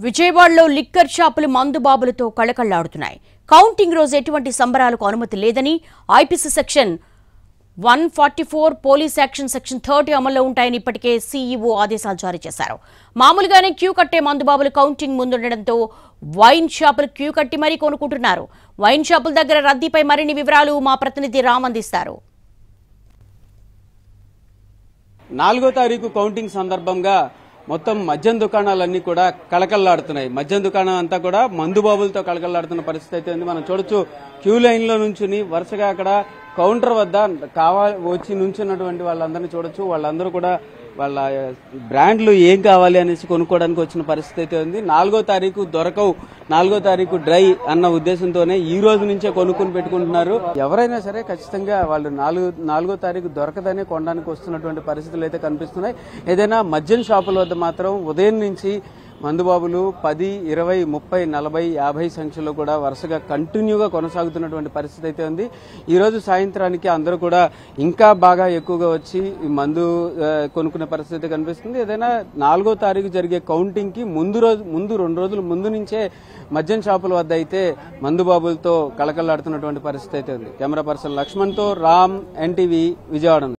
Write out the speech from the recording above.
విజయవాడలో లిక్కర్ షాపులు మందుబాబులతో కళకళ్లాడుతున్నాయి కౌంటింగ్ రోజు ఎటువంటి సంబరాలకు అనుమతి లేదని IPC section one forty four police action section thirty అమల్లో ఉంటాయని ఇప్పటికే సీఈఓ ఆదేశాలు జారీ చేశారు మామూలుగానే క్యూ కట్టే మందుబాబులు కౌంటింగ్ ముందుండడంతో వైన్ షాపులు క్యూ కట్టి మరీ కొనుక్కుంటున్నారు వైన్ షాపుల దగ్గర రద్దీపై మరిన్ని వివరాలు మా ప్రతినిధి రామ్ అందిస్తారు నాలుగో తారీఖు కౌంటింగ్ సందర్భంగా మొత్తం మద్యం దుకాణాలన్నీ కూడా కళకళలాడుతున్నాయి మద్యం దుకాణం అంతా కూడా మందు బాబులతో కళకళలాడుతున్న పరిస్థితి అయితే ఉంది మనం చూడొచ్చు క్యూ లైన్ లో నుంచుని వరుసగా అక్కడ కౌంటర్ వద్ద కావాలి వచ్చి నుంచున్నటువంటి వాళ్ళందరినీ చూడొచ్చు వాళ్ళందరూ కూడా వాళ్ళ బ్రాండ్లు ఏం కావాలి అనేసి కొనుక్కోవడానికి వచ్చిన పరిస్థితి అయితే ఉంది నాలుగో తారీఖు దొరకవు నాలుగో తారీఖు డ్రై అన్న ఉద్దేశంతోనే ఈ రోజు నుంచే కొనుక్కుని పెట్టుకుంటున్నారు ఎవరైనా సరే ఖచ్చితంగా వాళ్ళు నాలుగు నాలుగో తారీఖు దొరకదనే కొనడానికి వస్తున్నటువంటి పరిస్థితులు అయితే కనిపిస్తున్నాయి ఏదైనా మద్యం షాపుల వద్ద మాత్రం ఉదయం నుంచి మందుబాబులు పది ఇరవై ముప్పై నలభై యాభై సంఖ్యలో కూడా వరుసగా కంటిన్యూగా కొనసాగుతున్నటువంటి పరిస్థితి అయితే ఉంది ఈ రోజు సాయంత్రానికి అందరూ కూడా ఇంకా బాగా ఎక్కువగా వచ్చి ఈ మందు ఆ, కొనుక్కునే పరిస్థితి కనిపిస్తుంది ఏదైనా నాలుగో తారీఖు జరిగే కౌంటింగ్ కి ముందు రోజు ముందు రెండు రోజుల ముందు నుంచే మద్యం షాపుల వద్ద అయితే మందుబాబులతో కళకళలాడుతున్నటువంటి పరిస్థితి అయితే ఉంది కెమెరా పర్సన్ లక్ష్మణ్తో రామ్ ఎన్టీవీ విజయవాడ